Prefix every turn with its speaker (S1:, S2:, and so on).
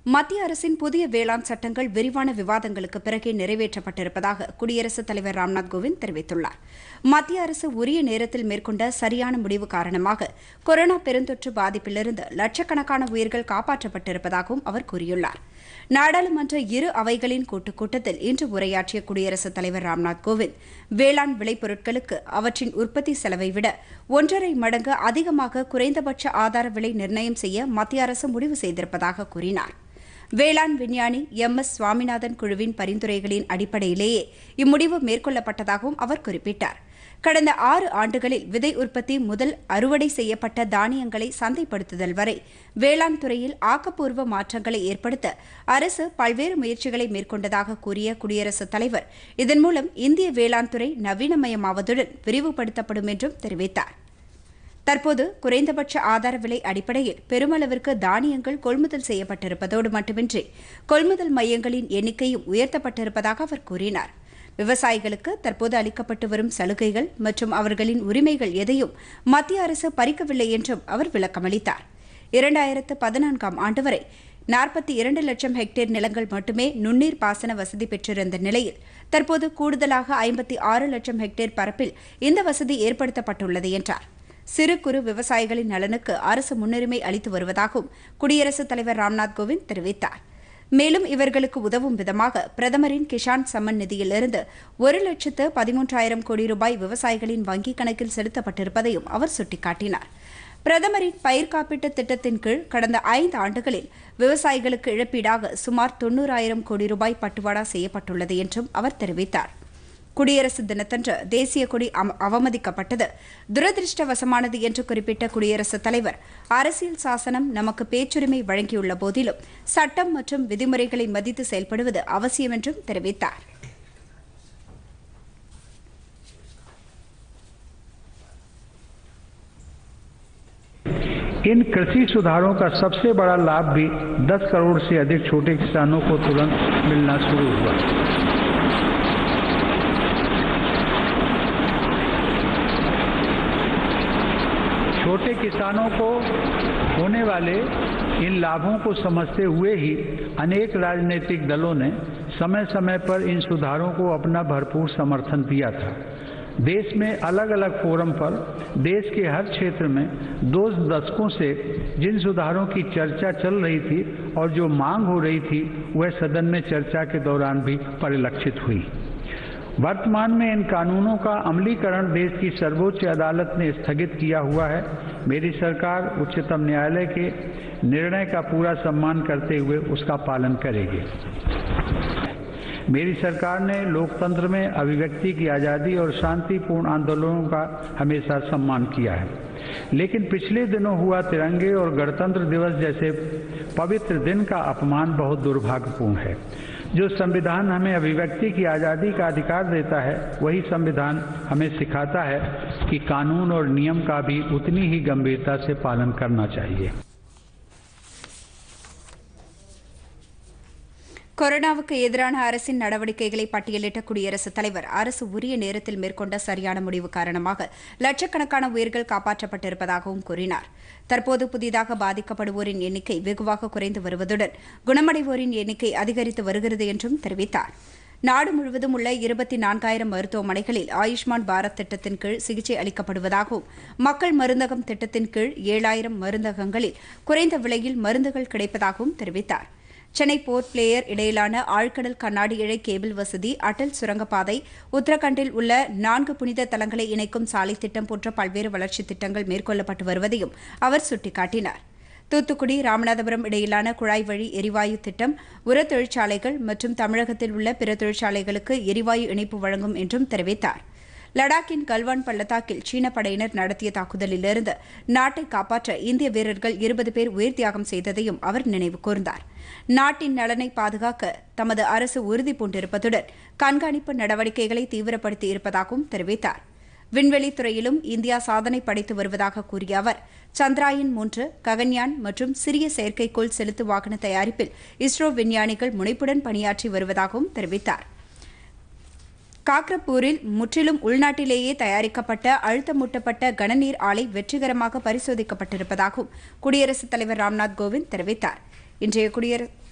S1: மத்திய அரசின் புதிய வேளாண் சட்டங்கள் விரிவான விவாதங்களுக்கு பிறகே நிறைவேற்றப்பட்டிருப்பதாக குடியரசுத் தலைவர் ராம்நாத் கோவிந்த் தெரிவித்துள்ளார் மத்திய அரசு உரிய நேரத்தில் மேற்கொண்ட சரியான முடிவு காரணமாக கொரோனா பெருந்தொற்று பாதிப்பிலிருந்து லட்சக்கணக்கான உயிர்கள் காப்பாற்றப்பட்டிருப்பதாகவும் அவர் கூறியுள்ளார் நாடாளுமன்ற இரு அவைகளின் கூட்டுக் கூட்டத்தில் இன்று உரையாற்றிய குடியரசுத் தலைவர் ராம்நாத் கோவிந்த் வேளாண் விளைபொருட்களுக்கு அவற்றின் உற்பத்தி செலவை விட ஒன்றரை மடங்கு அதிகமாக குறைந்தபட்ச ஆதார விலை நிர்ணயம் செய்ய மத்திய அரசு முடிவு செய்திருப்பதாக கூறினார் வேளாண் விஞ்ஞானி எம் எஸ் சுவாமிநாதன் குழுவின் பரிந்துரைகளின் அடிப்படையிலேயே இம்முடிவு மேற்கொள்ளப்பட்டதாகவும் அவர் குறிப்பிட்டார் கடந்த ஆறு ஆண்டுகளில் விதை உற்பத்தி முதல் அறுவடை செய்யப்பட்ட தானியங்களை சந்தைப்படுத்துதல் வரை வேளாண் துறையில் ஆக்கப்பூர்வ மாற்றங்களை ஏற்படுத்த அரசு பல்வேறு முயற்சிகளை மேற்கொண்டதாக கூறிய குடியரசுத் தலைவர் இதன் மூலம் இந்திய வேளாண் துறை நவீனமயமாவதுடன் விரிவுபடுத்தப்படும் என்றும் தெரிவித்தார் தற்போது குறைந்தபட்ச ஆதார விலை அடிப்படையில் பெருமளவிற்கு தானியங்கள் கொள்முதல் செய்யப்பட்டிருப்பதோடு மட்டுமின்றி கொள்முதல் மையங்களின் எண்ணிக்கையும் உயர்த்தப்பட்டிருப்பதாக அவர் கூறினார் விவசாயிகளுக்கு தற்போது அளிக்கப்பட்டு வரும் சலுகைகள் மற்றும் அவர்களின் உரிமைகள் எதையும் மத்திய அரசு பறிக்கவில்லை என்றும் அவர் விளக்கமளித்தார் இரண்டாயிரத்து பதினான்காம் ஆண்டு வரை நாற்பத்தி இரண்டு லட்சம் ஹெக்டேர் நிலங்கள் மட்டுமே நுண்ணீர் பாசன வசதி பெற்றிருந்த நிலையில் தற்போது கூடுதலாக ஐம்பத்தி ஆறு லட்சம் ஹெக்டேர் பரப்பில் இந்த வசதி ஏற்படுத்தப்பட்டுள்ளது என்றார் சிறு குறு விவசாயிகளின் நலனுக்கு அரசு முன்னுரிமை அளித்து வருவதாகவும் குடியரசுத் தலைவர் ராம்நாத் கோவிந்த் தெரிவித்தார் மேலும் இவர்களுக்கு உதவும் விதமாக பிரதமரின் கிஷான் சம்மன் நிதியிலிருந்து ஒரு லட்சத்து பதிமூன்றாயிரம் கோடி ரூபாய் விவசாயிகளின் வங்கிக் கணக்கில் செலுத்தப்பட்டிருப்பதையும் அவர் சுட்டிக்காட்டினார் பிரதமரின் பயிர் காப்பீட்டு திட்டத்தின் கீழ் கடந்த ஐந்து ஆண்டுகளில் விவசாயிகளுக்கு இழப்பீடாக சுமார் தொன்னூறாயிரம் கோடி ரூபாய் பட்டுவாடா செய்யப்பட்டுள்ளது என்றும் அவர் தெரிவித்தார் குடியரசு தினத்தன்று தேசிய கொடி அவமதிக்கப்பட்டது துரதிருஷ்டவசமானது என்று குறிப்பிட்ட குடியரசுத் தலைவர் அரசியல் சாசனம் நமக்கு பேச்சுரிமை வழங்கியுள்ள போதிலும் சட்டம் மற்றும் விதிமுறைகளை மதித்து செயல்படுவது அவசியம் என்றும் தெரிவித்தார்
S2: इन कृषि सुधारों का सबसे बड़ा लाभ भी 10 करोड़ से अधिक छोटे किसानों को तुरंत मिलना शुरू हुआ छोटे किसानों को होने वाले इन लाभों को समझते हुए ही अनेक राजनीतिक दलों ने समय समय पर इन सुधारों को अपना भरपूर समर्थन दिया था देश में अलग अलग फोरम पर देश के हर क्षेत्र में दो दशकों से जिन सुधारों की चर्चा चल रही थी और जो मांग हो रही थी वह सदन में चर्चा के दौरान भी परिलक्षित हुई वर्तमान में इन कानूनों का अमलीकरण देश की सर्वोच्च अदालत ने स्थगित किया हुआ है मेरी सरकार उच्चतम न्यायालय के निर्णय का पूरा सम्मान करते हुए उसका पालन करेगी मेरी सरकार ने लोकतंत्र में अभिव्यक्ति की आज़ादी और शांतिपूर्ण आंदोलनों का हमेशा सम्मान किया है लेकिन पिछले दिनों हुआ तिरंगे और गणतंत्र दिवस जैसे पवित्र दिन का अपमान बहुत दुर्भाग्यपूर्ण है जो संविधान हमें अभिव्यक्ति की आज़ादी का अधिकार देता है वही संविधान हमें सिखाता है कि कानून और नियम का भी उतनी ही गंभीरता से पालन करना चाहिए
S1: கொரோனாவுக்கு எதிரான அரசின் நடவடிக்கைகளை பட்டியலிட்ட குடியரசுத் தலைவர் அரசு உரிய நேரத்தில் மேற்கொண்ட சரியான முடிவு காரணமாக லட்சக்கணக்கான உயிர்கள் காப்பாற்றப்பட்டிருப்பதாகவும் கூறினார் தற்போது புதிதாக பாதிக்கப்படுவோரின் எண்ணிக்கை வெகுவாக குறைந்து வருவதுடன் குணமடைவோரின் எண்ணிக்கை அதிகரித்து வருகிறது என்றும் தெரிவித்தார் நாடு முழுவதும் உள்ள இருபத்தி நான்காயிரம் மருத்துவமனைகளில் ஆயுஷ்மான் பாரத் திட்டத்தின் கீழ் சிகிச்சை அளிக்கப்படுவதாகவும் மக்கள் மருந்தகம் திட்டத்தின் கீழ் ஏழாயிரம் மருந்தகங்களில் குறைந்த விலையில் மருந்துகள் கிடைப்பதாகவும் தெரிவித்தார் சென்னை போர்ட் பிளேயர் இடையிலான ஆழ்கடல் கண்ணாடி இழை கேபிள் வசதி அடல் சுரங்கப்பாதை உத்தரகண்டில் உள்ள நான்கு புனித தலங்களை இணைக்கும் சாலை திட்டம் போன்ற பல்வேறு வளர்ச்சித் திட்டங்கள் மேற்கொள்ளப்பட்டு வருவதையும் அவர் சுட்டிக்காட்டினார் தூத்துக்குடி ராமநாதபுரம் இடையிலான குழாய் வழி எரிவாயு திட்டம் உர தொழிற்சாலைகள் மற்றும் தமிழகத்தில் உள்ள பிற தொழிற்சாலைகளுக்கு எரிவாயு இணைப்பு வழங்கும் என்றும் தெரிவித்தார் லடாக்கின் கல்வான் பள்ளத்தாக்கில் சீன படையினர் நடத்திய தாக்குதலிலிருந்து நாட்டை காப்பாற்ற இந்திய வீரர்கள் இருபது பேர் உயிர் தியாகம் செய்ததையும் அவர் நினைவு கூர்ந்தார் நாட்டின் நலனை பாதுகாக்க தமது அரசு உறுதி பூண்டிருப்பதுடன் கண்காணிப்பு நடவடிக்கைகளை தீவிரப்படுத்தி இருப்பதாகவும் தெரிவித்தார் விண்வெளி துறையிலும் இந்தியா சாதனை படைத்து வருவதாக கூறிய அவர் சந்திராயன் மூன்று ககன்யான் மற்றும் சிறிய செயற்கைக்கோள் செலுத்து வாகன தயாரிப்பில் இஸ்ரோ விஞ்ஞானிகள் முனைப்புடன் பணியாற்றி வருவதாகவும் தெரிவித்தார் காக்ரப்பூரில் முற்றிலும் உள்நாட்டிலேயே தயாரிக்கப்பட்ட அழுத்தமூட்டப்பட்ட கனநீர் ஆலை வெற்றிகரமாக பரிசோதிக்கப்பட்டிருப்பதாகவும் குடியரசுத் தலைவர் ராம்நாத் கோவிந்த் தெரிவித்தார் இன்றைய குடியரசு